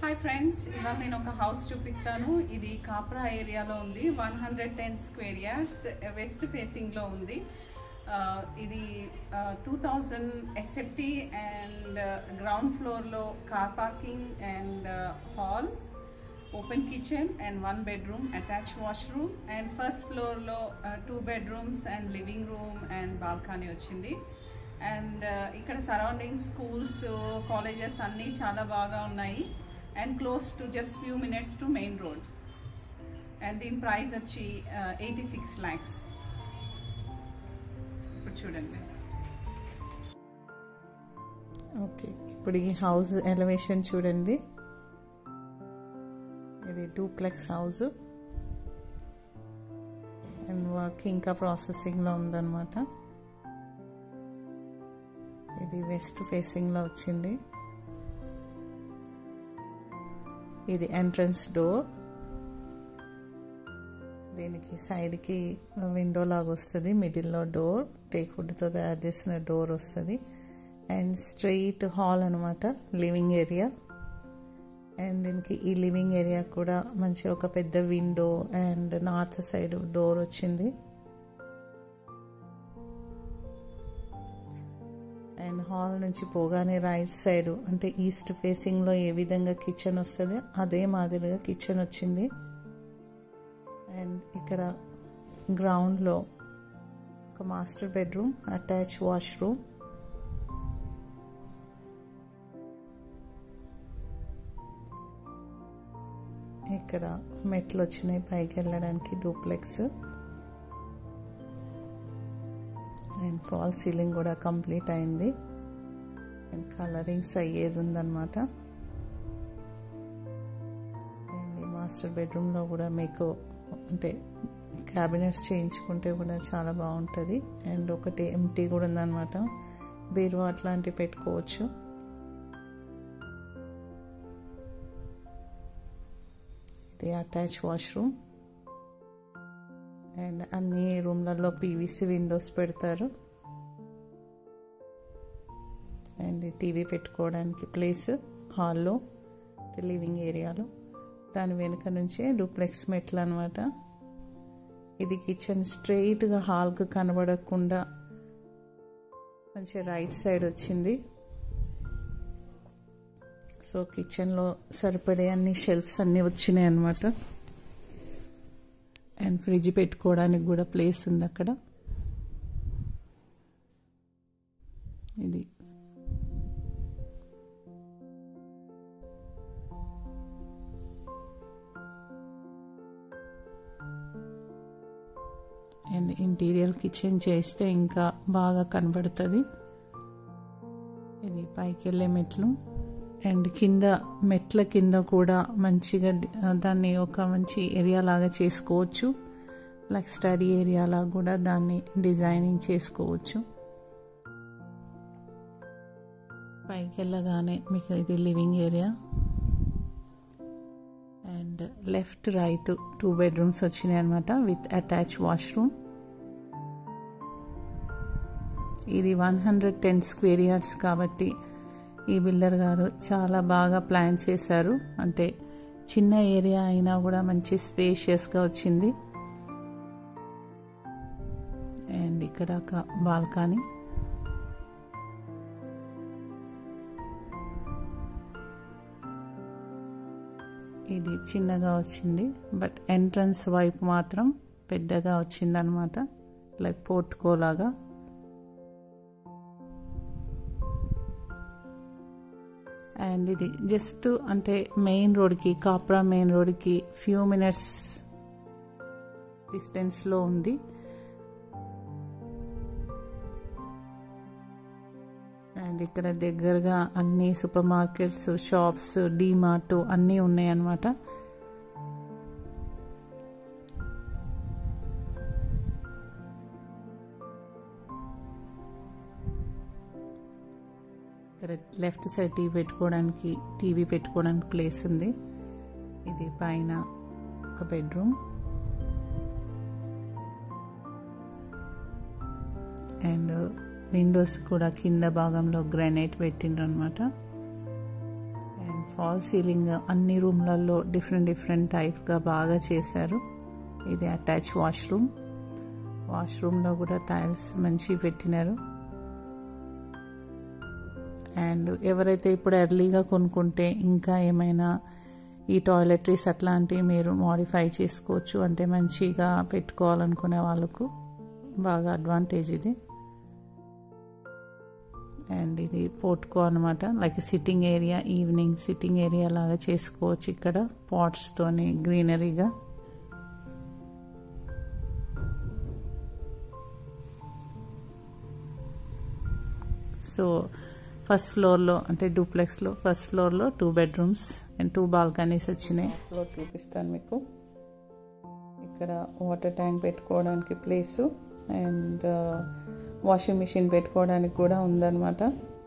hi friends ఇవాళ నేను ఒక హౌస్ చూపిస్తాను ఇది కాప్రా ఏరియాలో ఉంది one hundred ten square yards west ఫేసింగ్లో ఉంది ఆ, ఇది two thousand SFT and ground ఫ్లోర్లో car parking and hall open kitchen and one bedroom attach washroom and first ఫ్లోర్లో two bedrooms and living room and balcony వచ్చింది and ఇక్కడ surrounding schools colleges అన్నీ చాలా బాగా ఉన్నాయి and close to just few minutes to main road and దీని price వచ్చి eighty six lakhs ఇప్పుడు చూడండి ఓకే ఇప్పుడు ఈ హౌస్ ఎలివేషన్ చూడండి ఇది డూప్లెక్స్ హౌస్ అండ్ వర్క్ ఇంకా ప్రాసెసింగ్లో ఉందన్నమాట ఇది వెస్ట్ ఫేసింగ్లో వచ్చింది ఇది ఎంట్రన్స్ డోర్ దీనికి సైడ్కి విండో లాగా వస్తుంది మిడిల్లో డోర్ టేక్ వుడ్తో తయారు చేసిన డోర్ వస్తుంది అండ్ స్ట్రెయిట్ హాల్ అనమాట లివింగ్ ఏరియా అండ్ దీనికి ఈ లివింగ్ ఏరియా కూడా మంచి ఒక పెద్ద window and north side door వచ్చింది అండ్ హాల్ నుంచి పోగానే రైట్ సైడ్ అంటే ఈస్ట్ ఫేసింగ్లో ఏ విధంగా కిచెన్ వస్తుందో అదే మాదిరిగా కిచెన్ వచ్చింది అండ్ ఇక్కడ గ్రౌండ్లో ఒక మాస్టర్ బెడ్రూమ్ అటాచ్ వాష్రూమ్ ఇక్కడ మెట్లు వచ్చినాయి పైకి వెళ్ళడానికి డూప్లెక్స్ అండ్ ఫాల్ సీలింగ్ కూడా కంప్లీట్ అయింది అండ్ కలరింగ్స్ అయ్యేది ఉందన్నమాట అండ్ ఈ మాస్టర్ బెడ్రూమ్లో కూడా మీకు అంటే క్యాబినెట్స్ చేయించుకుంటే కూడా చాలా బాగుంటుంది అండ్ ఒకటి ఎంటీ కూడా ఉందన్నమాట బీరువా అట్లాంటివి పెట్టుకోవచ్చు ఇది అటాచ్ వాష్రూమ్ అండ్ అన్ని రూమ్లలో పీవీసీ విండోస్ పెడతారు అండ్ టీవీ పెట్టుకోవడానికి ప్లేస్ హాల్లో లివింగ్ ఏరియాలో దాని వెనుక నుంచే డూప్లెక్స్ మెట్లు అనమాట ఇది కిచెన్ స్ట్రెయిట్గా హాల్కి కనబడకుండా మంచి రైట్ సైడ్ వచ్చింది సో కిచెన్లో సరిపడే అన్ని షెల్ఫ్స్ అన్నీ వచ్చినాయి అనమాట అండ్ ఫ్రిడ్జ్ పెట్టుకోవడానికి కూడా ప్లేస్ ఉంది అక్కడ ఇది అండ్ ఇంటీరియర్ కిచెన్ చేస్తే ఇంకా బాగా కనబడుతుంది ఇది పైకి వెళ్ళే మెట్లు అండ్ కింద మెట్ల కింద కూడా మంచిగా దాన్ని ఒక మంచి ఏరియా లాగా చేసుకోవచ్చు లైక్ స్టడీ ఏరియా లాగా కూడా దాన్ని డిజైనింగ్ చేసుకోవచ్చు పైకి వెళ్ళగానే మీకు ఇది living area and left right two bedrooms వచ్చినాయి అనమాట విత్ అటాచ్ వాష్రూమ్ ఇది one hundred ten square yards కాబట్టి ఈ బిల్డర్ గారు చాలా బాగా ప్లాన్ చేశారు అంటే చిన్న ఏరియా అయినా కూడా మంచి స్పేషియస్గా వచ్చింది అండ్ ఇక్కడ ఒక బాల్కనీ ఇది చిన్నగా వచ్చింది బట్ ఎంట్రన్స్ వైపు మాత్రం పెద్దగా వచ్చిందనమాట లైక్ పోర్టుకోలాగా అండ్ ఇది జస్ట్ అంటే మెయిన్ రోడ్కి కాప్రా మెయిన్ రోడ్కి ఫ్యూ మినిట్స్ డిస్టెన్స్లో ఉంది అండ్ ఇక్కడ దగ్గరగా అన్ని సూపర్ మార్కెట్స్ షాప్స్ డీమార్ట్ అన్నీ ఉన్నాయి అన్నమాట ఇక్కడ లెఫ్ట్ సైడ్ టీవీ పెట్టుకోవడానికి టీవీ పెట్టుకోవడానికి ప్లేస్ ఉంది ఇది పైన ఒక బెడ్రూమ్ అండ్ విండోస్ కూడా కింద భాగంలో గ్రానైట్ పెట్టిండ్రు అనమాట అండ్ ఫాల్ సీలింగ్ అన్ని రూమ్లలో డిఫరెంట్ డిఫరెంట్ టైప్గా బాగా చేశారు ఇది అటాచ్ వాష్రూమ్ వాష్రూమ్లో కూడా టైల్స్ మంచి పెట్టినారు అండ్ ఎవరైతే ఇప్పుడు ఎర్లీగా కొనుక్కుంటే ఇంకా ఏమైనా ఈ టాయిలెటరీస్ అట్లాంటివి మీరు మాడిఫై చేసుకోవచ్చు అంటే మంచిగా పెట్టుకోవాలనుకునే వాళ్ళకు బాగా అడ్వాంటేజ్ ఇది అండ్ ఇది పోర్ట్కో అనమాట like sitting area evening sitting area లాగా చేసుకోవచ్చు ఇక్కడ పాట్స్తోని గ్రీనరీగా సో ఫస్ట్ ఫ్లోర్లో అంటే డూప్లెక్స్లో ఫస్ట్ ఫ్లోర్లో two bedrooms and two balconies వచ్చినాయి ఫ్లోర్ చూపిస్తాను మీకు ఇక్కడ వాటర్ ట్యాంక్ పెట్టుకోవడానికి ప్లేసు అండ్ వాషింగ్ మిషన్ పెట్టుకోవడానికి కూడా ఉందన్నమాట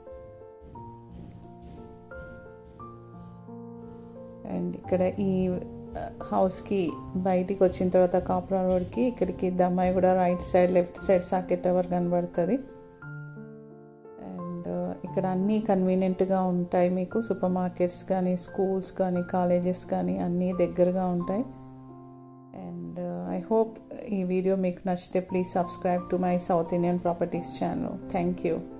అండ్ ఇక్కడ ఈ హౌస్కి బయటికి వచ్చిన తర్వాత కాపురా రోడ్కి ఇక్కడికి దమ్మాయి కూడా right side left side socket tower కనబడుతుంది అండ్ ఇక్కడ అన్నీ కన్వీనియంట్గా ఉంటాయి మీకు సూపర్ మార్కెట్స్ కానీ స్కూల్స్ కానీ కాలేజెస్ కానీ అన్నీ దగ్గరగా ఉంటాయి అండ్ ఐ హోప్ ఈ వీడియో మీకు నచ్చితే please subscribe to my south Indian properties channel thank you